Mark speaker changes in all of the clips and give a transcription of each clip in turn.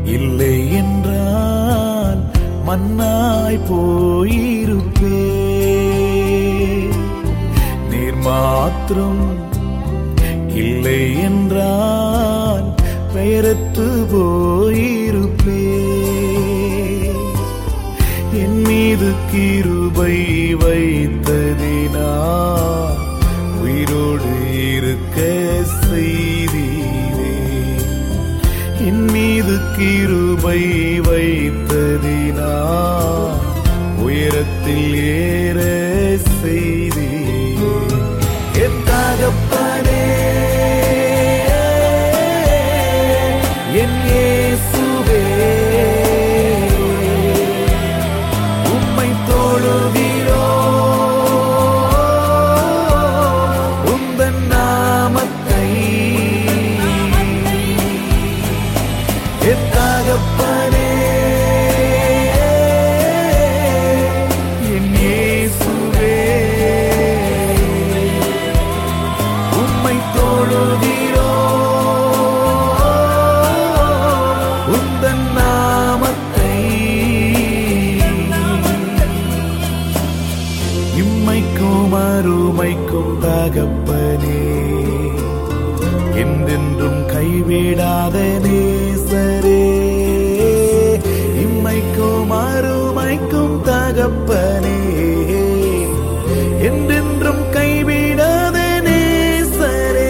Speaker 1: இல்லை என்றால் மண்ணாய் போயிருப்பே நீர் மாத்திரம் இல்லை என்றால் பெயரத்து போயிருப்பே என் மீது கிருபை வைத்ததினா உயிரோடு இருக்க செய்தீரே என் மீது கிருபை வைத்ததினா உயரத்தில் ஏற செய்தீரே என் தகப்பனே என் இயேசுவே உம்மை தொழுகிறோ உந்தன் நாமத்தை என் தகப்பனே என் இயேசுவே உம்மை தொழுகிறோ உந்தன் நாமத்தை இம்மைக்கும் அருமைக்கும் தகப்பனே என்றென்றும் கைவிடாத நேசரே இம்மைக்கும் அருமைக்கும் தகப்பனே என்றென்றும் கைவிடாத நேசரே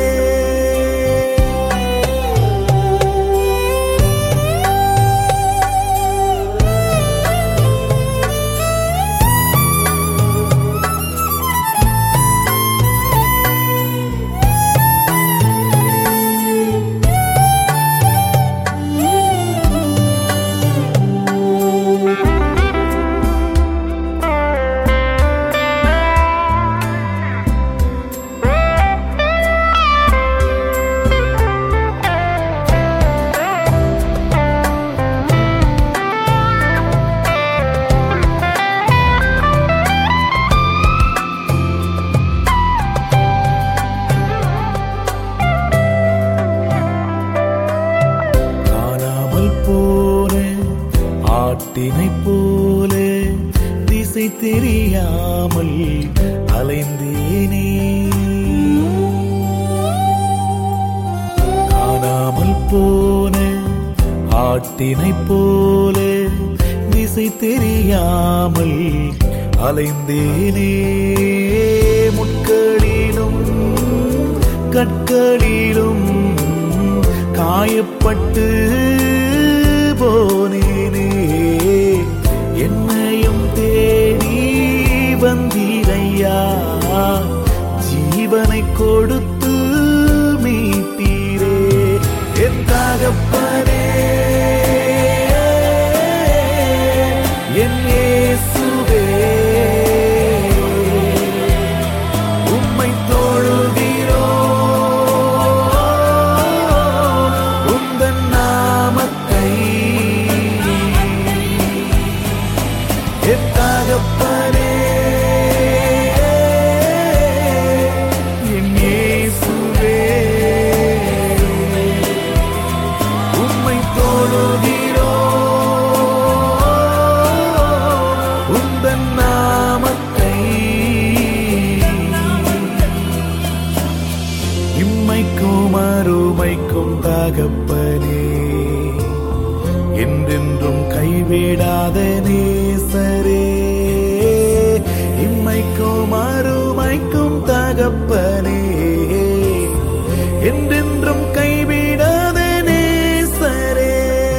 Speaker 1: காணாமல் போன ஆட்டினை போல திசை தெரியாமல் அலைந்தேனே காணாமல் போன ஆட்டினை போல திசை தெரியாமல் அலைந்தேனே முட்களிலும் கற்களிலும் காயப்பட்டு போனேனே என்னையும் தேடி வந்தீரையா ஜீவனை கொடுத்து மீட்டீரே என் தகப்பனே என் இயேசுவே உம்மை தொழுகிறோ உந்தன் நாமத்தை என் தகப்பனே என் இயேசுவே உம்மை தொழுகிறோ உந்தன் நாமத்தை இம்மைக்கும் அருமைக்கும் தகப்பனே என்றென்றும் கைவிடாத நேசரே இம்மைக்கும் அருமைக்கும் தகப்பனே என்றென்றும் கைவிடாத நேசரே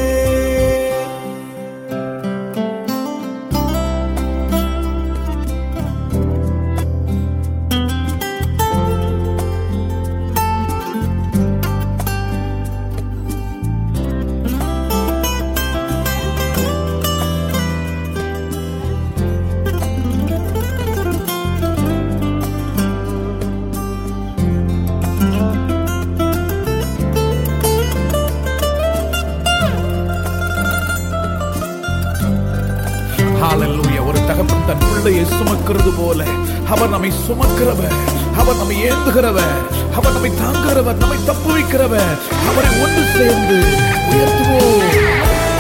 Speaker 2: ஹalleluya ஒரு தகப்பன் தன் பிள்ளையை சுமக்கிறது போல அவர் நம்மை சுமக்கிறவர் அவர் நம்மை ஏந்துகிறவர் அவர் நம்மை தாங்குகிறவர் நம்மை தப்புவிக்கிறவர் அவரை ஒன்று சேர்ந்து உயர்த்துவோம்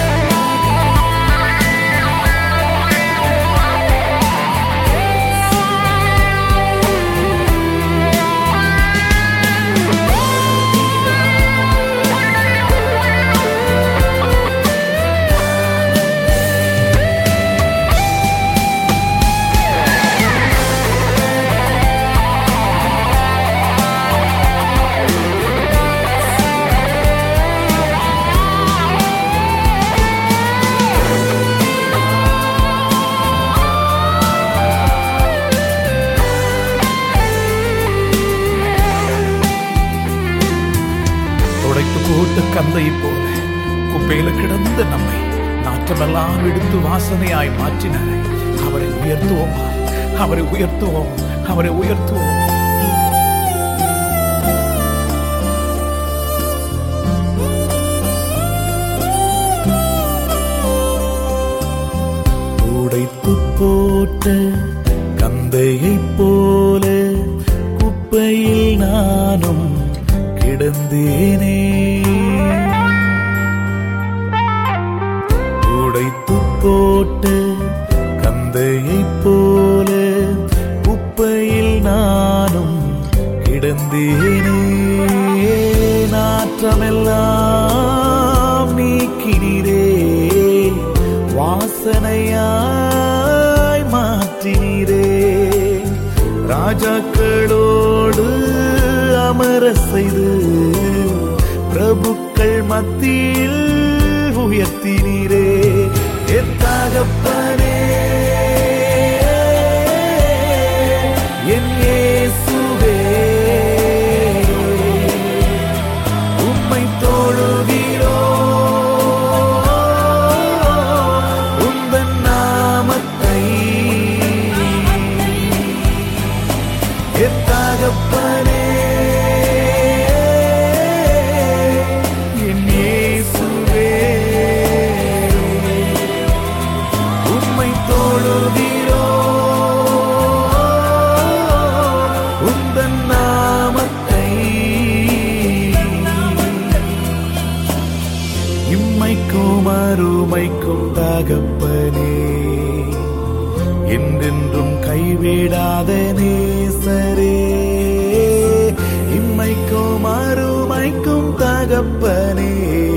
Speaker 2: கல்லை போல குப்பையில கிடந்த நம்மை நாற்றமெல்லாம் எடுத்து வாசனையாய் மாற்றினாரே அவரை உயர்த்துவோமா அவரை உயர்த்துவோம் அவரை உயர்த்துவோம்
Speaker 1: உடைத்து போட்ட கந்தையைப் போல குப்பையில் நானும் கிடந்தேனே உடைத்து போட்ட கந்தையைப் போல குப்பையில் நானும் கிடந்தேனே நாற்றமெல்லாம் நீக்கினீரே வாசனையாய் மாற்றினீரே ராஜாக்களோடு அமர செய்து பிரபுக்கள் மத்தியில் உயர்த்தினீரே என் தகப்பனே என் இயேசுவே உம்மை தொழுகிறோ உந்தன் நாமத்தை என் தகப்பனே என் இயேசுவே உம்மை தொழுகிறோ உந்தன் நாமத்தை இம்மைக்கும் அருமைக்கும் தகப்பனே என்றென்றும் கைவிடாத நேசரே இம்மைக்கும் அருமைக்கும் தகப்பனே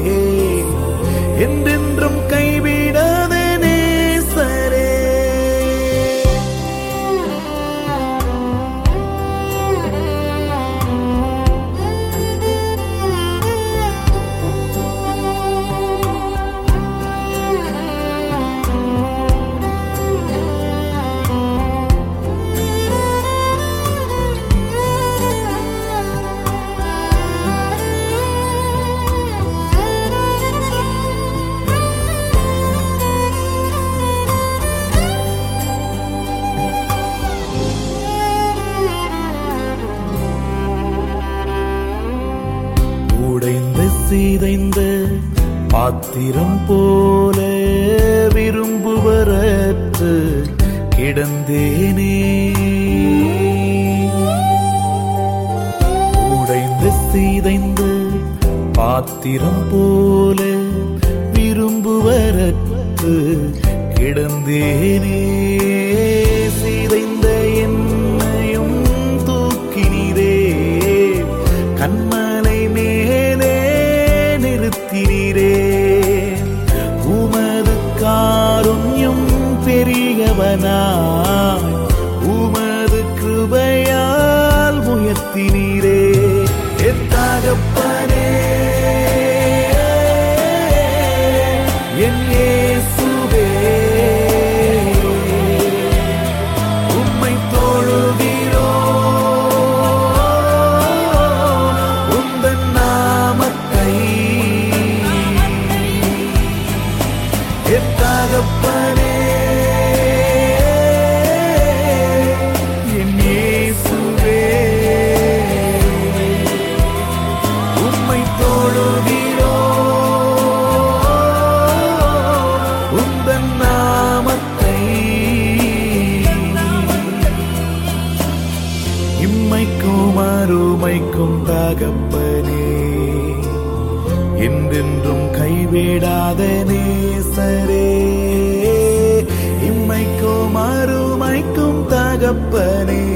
Speaker 1: என்றென்றும் கைவிடாத நேசரே உடைந்த சீதைந்த பாத்திரம் போல விரும்புவரற்று கிடந்தேனே உடைந்த சீதைந்த பாத்திரம் போல விரும்புவரற்று கிடந்தேனே சீதைந்த என்னையும் தூக்கினீரே கண்மலை மேலே நிறுத்தினீரே உமது காருண்யம் பெரியவனாய் உமது கிருபையால் உயர்த்தினீரே என் தகப்பனே என் இயேசுவே உம்மை தொழுகிறோ உந்தன் நாமத்தை என் தகப்பனே என் இயேசுவே உம்மை தொழுகிறோ உந்தன் நாமத்தை இம்மைக்கும் அருமைக்கும் தகப்பனே என்றென்றும் கைவிடாத நேசரே இம்மைக்கும் அருமைக்கும் தகப்பனே